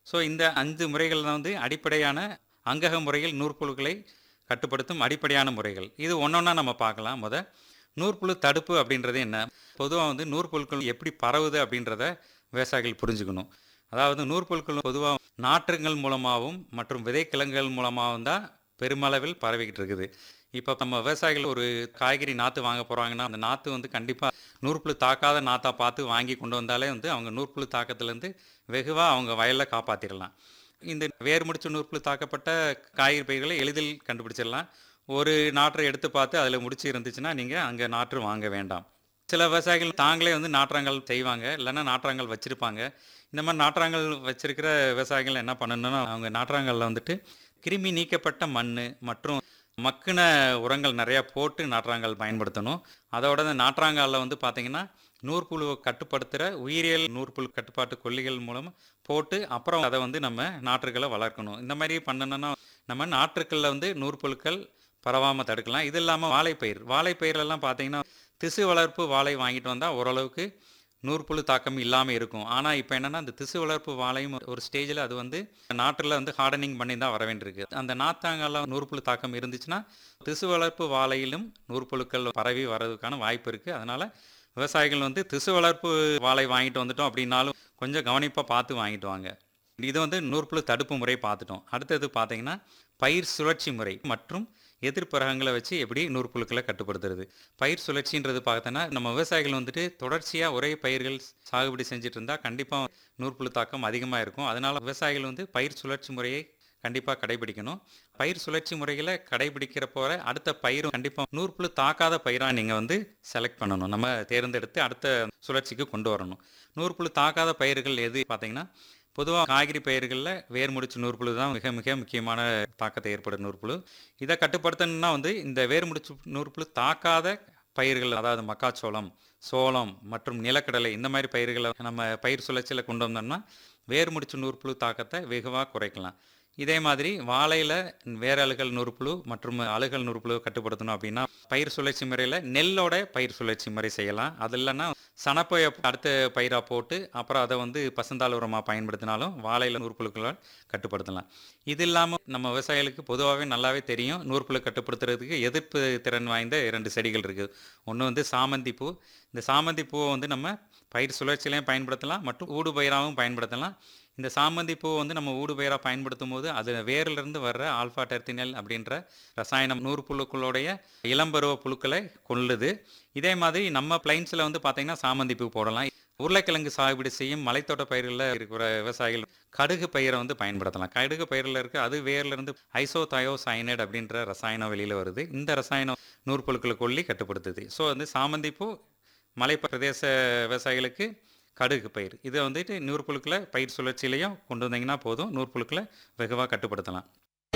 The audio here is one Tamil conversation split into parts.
ஸோ இந்த அஞ்சு முறைகள் தான் வந்து அடிப்படையான அங்கக முறையில் நூற்புழுக்களை கட்டுப்படுத்தும் அடிப்படையான முறைகள் இது ஒன்றொன்னா நம்ம பார்க்கலாம் முத நூற்புழு தடுப்பு அப்படின்றது என்ன பொதுவாக வந்து நூற்புழுக்கள் எப்படி பரவுது அப்படின்றத விவசாயிகள் புரிஞ்சுக்கணும் அதாவது நூற்புழுக்கள் பொதுவாக நாற்றுங்கள் மூலமாகவும் மற்றும் விதைக்கிழங்குகள் மூலமாகவும் தான் பெருமளவில் பரவிக்கிட்டு இருக்குது இப்போ நம்ம விவசாயிகள் ஒரு காய்கறி நாற்று வாங்க போகிறாங்கன்னா அந்த நாற்று வந்து கண்டிப்பாக நூற்புழு தாக்காத நாற்றா பார்த்து வாங்கி கொண்டு வந்தாலே வந்து அவங்க நூற்புழு தாக்கத்துலேருந்து வெகுவாக அவங்க வயலில் காப்பாற்றிடலாம் இந்த வேர் முடிச்ச நூற்புழு தாக்கப்பட்ட காய்கறி பயிர்களை எளிதில் கண்டுபிடிச்சிடலாம் ஒரு நாற்றை எடுத்து பார்த்து அதில் முடிச்சு இருந்துச்சுன்னா நீங்கள் அங்கே நாற்று வாங்க வேண்டாம் சில விவசாயிகள் தாங்களே வந்து நாற்றாங்கல் செய்வாங்க இல்லைன்னா நாற்றாங்கல் வச்சுருப்பாங்க இந்த மாதிரி நாற்றாங்கல் வச்சிருக்கிற விவசாயிகள் என்ன பண்ணணும்னா அவங்க நாற்றாங்கல்ல வந்துட்டு கிருமி நீக்கப்பட்ட மண் மற்றும் மக்கின உரங்கள் நிறையா போட்டு நாற்றாங்கல் பயன்படுத்தணும் அதோட இந்த நாற்றாங்கல்ல வந்து பார்த்தீங்கன்னா நூற்புழுவை கட்டுப்படுத்துகிற உயிரியல் நூற்புழு கட்டுப்பாட்டு கொல்லிகள் மூலம் போட்டு அப்புறம் அதை வந்து நம்ம நாற்றுகளை வளர்க்கணும் இந்த மாதிரி பண்ணணும்னா நம்ம நாற்றுக்களில் வந்து நூற்புழுக்கள் பரவாமல் தடுக்கலாம் இது இல்லாமல் வாழைப்பயிர் வாழைப்பயிரெல்லாம் பார்த்தீங்கன்னா திசு வளர்ப்பு வாழை வாங்கிட்டு வந்தால் ஓரளவுக்கு நூற்புழு தாக்கம் இல்லாமல் இருக்கும் ஆனால் இப்போ என்னென்னா அந்த திசு வளர்ப்பு வாழையும் ஒரு ஸ்டேஜில் அது வந்து நாட்டில் வந்து ஹார்டனிங் பண்ணி தான் வர வேண்டியிருக்கு அந்த நாத்தாங்கெல்லாம் நூற்புழு தாக்கம் இருந்துச்சுன்னா திசு வளர்ப்பு வாழையிலும் நூற்புழுக்கள் பரவி வர்றதுக்கான வாய்ப்பு இருக்குது அதனால் விவசாயிகள் வந்து திசு வளர்ப்பு வாழை வாங்கிட்டு வந்துட்டோம் அப்படின்னாலும் கொஞ்சம் கவனிப்பாக பார்த்து வாங்கிட்டு வாங்க இது வந்து நூற்புழு தடுப்பு முறை பார்த்துட்டோம் அடுத்தது பார்த்தீங்கன்னா பயிர் சுழற்சி முறை மற்றும் எதிர்ப்பரகங்களை வச்சு எப்படி நூற்புழுக்களை கட்டுப்படுத்துறது பயிர் சுழற்சின்றது பார்த்தோன்னா நம்ம விவசாயிகள் வந்துட்டு தொடர்ச்சியாக ஒரே பயிர்கள் சாகுபடி செஞ்சுட்டு இருந்தால் கண்டிப்பாக நூற்புழு தாக்கம் அதிகமாக இருக்கும் அதனால் விவசாயிகள் வந்து பயிர் சுழற்சி முறையை கண்டிப்பாக கடைபிடிக்கணும் பயிர் சுழற்சி முறைகளை கடைபிடிக்கிற போகிற அடுத்த பயிரும் கண்டிப்பாக நூற்புழு தாக்காத பயிராக நீங்கள் வந்து செலக்ட் பண்ணணும் நம்ம தேர்ந்தெடுத்து அடுத்த சுழற்சிக்கு கொண்டு வரணும் நூற்புழு தாக்காத பயிர்கள் எது பார்த்தீங்கன்னா பொதுவாக காய்கறி பயிர்களில் வேர் முடிச்சு நூற்புழு தான் மிக மிக முக்கியமான தாக்கத்தை ஏற்படும் நூற்புழு இதை கட்டுப்படுத்தணும்னா வந்து இந்த வேர் முடிச்சு நூற்புழு தாக்காத பயிர்கள் அதாவது மக்காச்சோளம் சோளம் மற்றும் நிலக்கடலை இந்த மாதிரி பயிர்களை நம்ம பயிர் சுழற்சியில் கொண்டு வந்தோம்னா வேர் முடிச்சு நூற்புழு தாக்கத்தை வெகுவாக குறைக்கலாம் இதே மாதிரி வாழையில் வேர் அழுகல் நூற்புழு மற்றும் அழுகல் நூற்புழு கட்டுப்படுத்தணும் அப்படின்னா பயிர் சுழற்சி முறையில் நெல்லோட பயிர் சுழற்சி முறை செய்யலாம் அது இல்லைன்னா சனப்பையை அடுத்த பயிராக போட்டு அப்புறம் அதை வந்து பசுந்தாள் உரமாக பயன்படுத்தினாலும் வாழையில் நூற்புழுக்களால் கட்டுப்படுத்தலாம் இது இல்லாமல் நம்ம விவசாயிகளுக்கு பொதுவாகவே நல்லாவே தெரியும் நூற்புழு கட்டுப்படுத்துறதுக்கு எதிர்ப்பு திறன் வாய்ந்த இரண்டு செடிகள் இருக்குது ஒன்று வந்து சாமந்தி பூ இந்த சாமந்தி பூவை வந்து நம்ம பயிர் சுழற்சியிலையும் பயன்படுத்தலாம் மற்றும் ஊடு பயிராகவும் பயன்படுத்தலாம் இந்த சாமந்தி பூவை வந்து நம்ம ஊடு பயிராக பயன்படுத்தும் போது அது வேரிலிருந்து வர்ற ஆல்ஃபா டெர்த்தினல் அப்படின்ற ரசாயனம் நூறு புழுக்களுடைய இளம்பருவ புழுக்களை கொல்லுது இதே மாதிரி நம்ம பிளைன்ஸில் வந்து பார்த்திங்கன்னா சாமந்தி பூ போடலாம் உருளைக்கிழங்கு சாகுபடி செய்யும் மலைத்தோட்ட பயிர்களில் இருக்கிற விவசாயிகள் கடுகு பயிரை வந்து பயன்படுத்தலாம் கடுகு பயிரில் இருக்க அது வேர்லேருந்து ஐசோ தயோ சைனட் அப்படின்ற ரசாயனம் வெளியில் வருது இந்த ரசாயனம் நூற்புழுக்களை கொல்லி கட்டுப்படுத்துது ஸோ வந்து சாமந்தி பூ மலை பிரதேச விவசாயிகளுக்கு கடுகு பயிர் இதை வந்துட்டு நூற்புழுக்களை பயிர் சுழற்சியிலையும் கொண்டு வந்தீங்கன்னா போதும் நூற்புழுக்களை வெகுவாக கட்டுப்படுத்தலாம்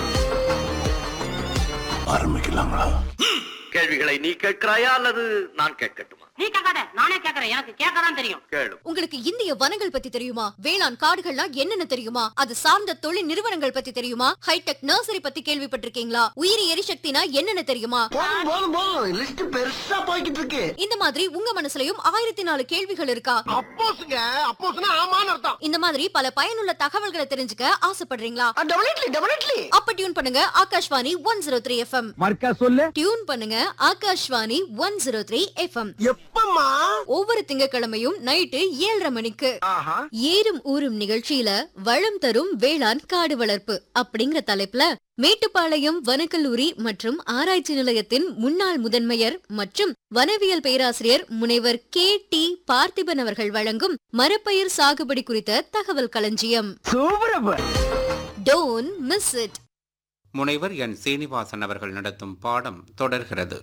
ஆரம்பிக்கலாங்களா கேள்விகளை நீ கேட்கிறாயா அல்லது நான் கேட்கட்டுமா நீ கேட்காத நானே கேக்குறேன் எனக்கு கேட்கதான் தெரியும் கேளு உங்களுக்கு இந்திய வனங்கள் பத்தி தெரியுமா வேளாண் காடுகள்னா என்னென்ன தெரியுமா அது சார்ந்த தொழில் நிறுவனங்கள் பத்தி தெரியுமா ஹைடெக் நர்சரி பத்தி கேள்விப்பட்டிருக்கீங்களா உயிரி எரிசக்தினா என்னென்ன தெரியுமா போதும் போதும் போதும் லிஸ்ட் பெருசா போய்கிட்டு இருக்கு இந்த மாதிரி உங்க மனசுலயும் ஆயிரத்தி நாலு கேள்விகள் இருக்கா அப்போஸ்ங்க அப்போஸ்னா ஆமான்னு அர்த்தம் இந்த மாதிரி பல பயனுள்ள தகவல்களை தெரிஞ்சுக்க ஆசைப்படுறீங்களா டெபினெட்லி டெபினெட்லி அப்ப டியூன் பண்ணுங்க Akashvani one zero three FM மர்க்கா சொல்லு டியூன் பண்ணுங்க Akashvani one zero three FM எப்பம்மா ஒவ்வொரு திங்கட்கிழமையும் நைட்டு ஏழரை மணிக்கு ஆஹா ஏறும் ஊரும் நிகழ்ச்சியில வளம் தரும் வேளாண் காடு வளர்ப்பு அப்படிங்கிற தலைப்புல மேட்டுப்பாளையம் வனக்கல்லூரி மற்றும் ஆராய்ச்சி நிலையத்தின் முன்னாள் முதன்மையர் மற்றும் வனவியல் பேராசிரியர் முனைவர் கே டி பார்த்திபன் அவர்கள் வழங்கும் மரப்பயிர் சாகுபடி குறித்த தகவல் களஞ்சியம் சூப்பரப்ப டோன் மிஸ் இட் முனைவர் என் சீனிவாசன் அவர்கள் நடத்தும் பாடம் தொடர்கிறது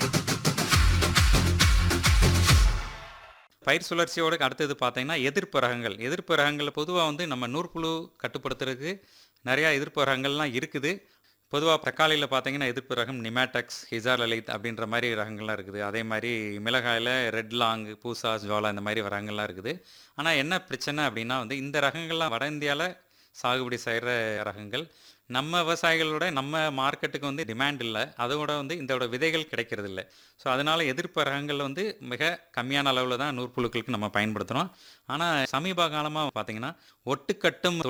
பயிர் சுழற்சியோட அடுத்தது பார்த்தீங்கன்னா எதிர்ப்பு ரகங்கள் எதிர்ப்பு ரகங்கள் பொதுவாக வந்து நம்ம நூற்புழு கட்டுப்படுத்துறதுக்கு நிறையா எதிர்ப்பு ரகங்கள்லாம் இருக்குது பொதுவாக தக்காளியில் பார்த்தீங்கன்னா எதிர்ப்பு ரகம் நிமேட்டக்ஸ் ஹிசார் லலித் அப்படின்ற மாதிரி ரகங்கள்லாம் இருக்குது அதே மாதிரி மிளகாயில் ரெட் லாங் பூசா ஜோலா இந்த மாதிரி ரகங்கள்லாம் இருக்குது ஆனால் என்ன பிரச்சனை அப்படின்னா வந்து இந்த ரகங்கள்லாம் வட இந்தியாவில் சாகுபடி செய்கிற ரகங்கள் நம்ம விவசாயிகளோட நம்ம மார்க்கெட்டுக்கு வந்து டிமாண்ட் இல்லை அதோட வந்து இதோட விதைகள் கிடைக்கிறது இல்லை ஸோ அதனால் எதிர்ப்பு ரகங்கள் வந்து மிக கம்மியான அளவில் தான் நூற்புழுக்களுக்கு நம்ம பயன்படுத்துகிறோம் ஆனால் சமீப காலமாக பார்த்தீங்கன்னா ஒட்டுக்கட்டும்